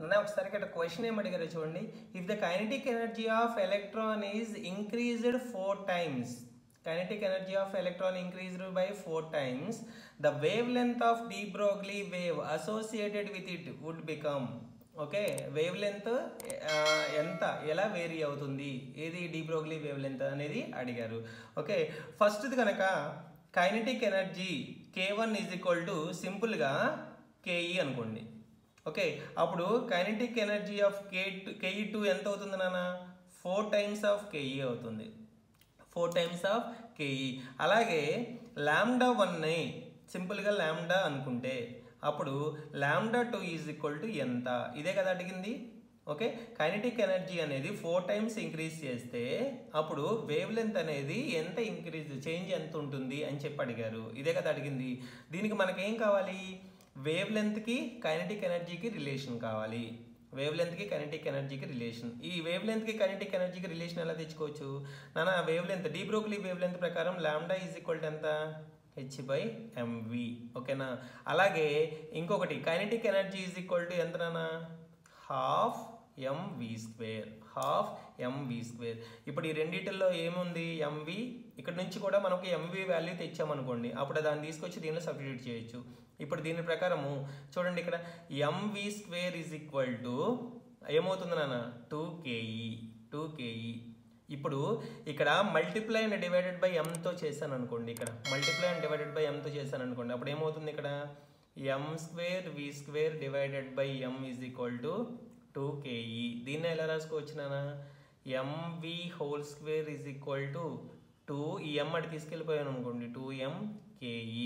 నాన్న ఒకసారి ఇక్కడ క్వశ్చన్ ఏం అడిగారు చూడండి if the kinetic energy of electron is increased four times kinetic energy of electron increased by four times the wavelength of de broglie wave associated with it would become okay wavelength ఎంత ఎలా vary అవుతుంది ఏది de Broglie wave length అనేది అడిగారు okay ఫస్ట్ది కనుక kinetic energy K one is equal to సింపుల్గా KE అనుకోండి ఓకే అప్పుడు kinetic energy of K two KE two ఎంత అవుతుంది నాన్న ఫోర్ టైమ్స్ ఆఫ్ కేఈ అవుతుంది ఫోర్ టైమ్స్ ఆఫ్ కేఈ అలాగే ల్యాండా వన్ని సింపుల్గా ల్యాండా అనుకుంటే అప్పుడు ల్యాండా టూ ఈజ్ ఈక్వల్ టు ఎంత ఇదే కదా అడిగింది ఓకే కైనటిక్ ఎనర్జీ అనేది ఫోర్ టైమ్స్ ఇంక్రీజ్ చేస్తే అప్పుడు వేవ్ లెంత్ అనేది ఎంత ఇంక్రీజ్ చేంజ్ ఎంత ఉంటుంది అని చెప్పి అడిగారు ఇదే కదా అడిగింది దీనికి మనకేం కావాలి వేవ్ లెంత్కి కైనటిక్ ఎనర్జీకి రిలేషన్ కావాలి వేవ్ లెంత్కి కైనటిక్ ఎనర్జీకి రిలేషన్ ఈ వేవ్ లెంత్కి కైనటిక్ ఎనర్జీకి రిలేషన్ ఎలా తెచ్చుకోవచ్చు నాన్న wavelength de Broglie wavelength ప్రకారం లాండా ఈజ్ ఈక్వల్ టు ఎంత హెచ్ బై ఎంవి ఓకేనా అలాగే ఇంకొకటి kinetic energy is equal to ఎంత నాన్న half MV square half MV square ఇప్పుడు ఈ రెండిటిల్లో ఏముంది ఎంవి ఇక్కడ నుంచి కూడా మనకు ఎంవి వాల్యూ తెచ్చామనుకోండి అప్పుడు దాన్ని తీసుకొచ్చి దీనిలో సబ్స్టిట్యూట్ చేయొచ్చు ఇప్పుడు దీని ప్రకారము చూడండి ఇక్కడ MV square is equal to ఏమవుతుంది నాన్న టూ కేఈ టూ కేఈ ఇప్పుడు ఇక్కడ మల్టిప్లై అండ్ డివైడెడ్ బై ఎంతో చేశాను అనుకోండి ఇక్కడ మల్టిప్లై అండ్ డివైడెడ్ బై ఎంతో చేశాను అనుకోండి అప్పుడు ఏమవుతుంది ఇక్కడ M square V square divided by M is equal to two KE దీన్ని ఎలా రాసుకోవచ్చు నాన్న MV whole square is equal to two ఈ ఎం అటు తీసుకెళ్ళిపోయాను అనుకోండి two M KE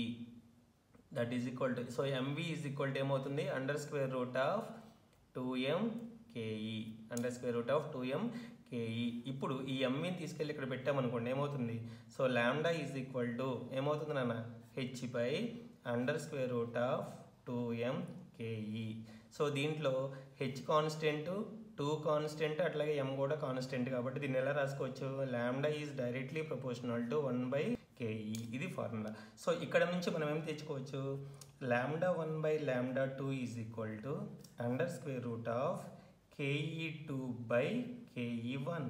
that is equal to so MV is equal to ఏమవుతుంది under square root of two M KE under square root of two M KE ఇప్పుడు ఈ ఎంవిని తీసుకెళ్ళి ఇక్కడ పెట్టామనుకోండి ఏమవుతుంది సో ల్యాండా ఈజ్ ఈక్వల్ టు ఏమవుతుంది నాన్న H by under square root of two M KE so దీంట్లో హెచ్ కాన్స్టెంట్ టూ కాన్స్టెంట్ అట్లాగే ఎం కూడా కాన్స్టెంట్ కాబట్టి దీన్ని ఎలా రాసుకోవచ్చు lambda is directly proportional to one by KE ఇది ఫార్ములా సో ఇక్కడ నుంచి మనం ఏం తెచ్చుకోవచ్చు lambda one by lambda two is equal to under square root of KE two by KE one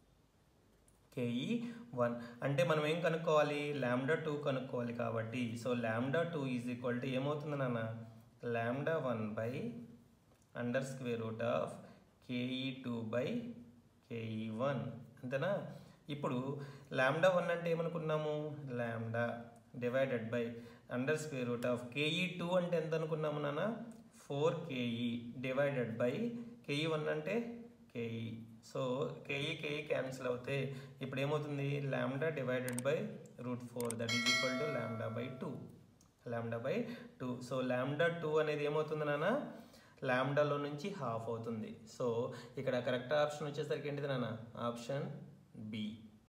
KE one అంటే మనం ఏం కనుక్కోవాలి ల్యాండా టూ కనుక్కోవాలి కాబట్టి so lambda two is equal to ఏమవుతుంది నాన్న lambda one by under square root of KE two by KE one అంతేనా ఇప్పుడు ల్యాండా వన్ అంటే ఏమనుకున్నాము lambda divided by under square root of KE two అంటే ఎంత అనుకున్నాము నాన్న four KE divided by KE one అంటే KE so KE KE cancel అవుతే ఇప్పుడు ఏమవుతుంది lambda divided by root four that is equal to lambda by two lambda by two so lambda two అనేది ఏమవుతుంది నాన్న ల్యాండాలో నుంచి హాఫ్ అవుతుంది సో ఇక్కడ కరెక్ట్ ఆప్షన్ వచ్చేసరికి ఏంటిది నాన్న ఆప్షన్ బి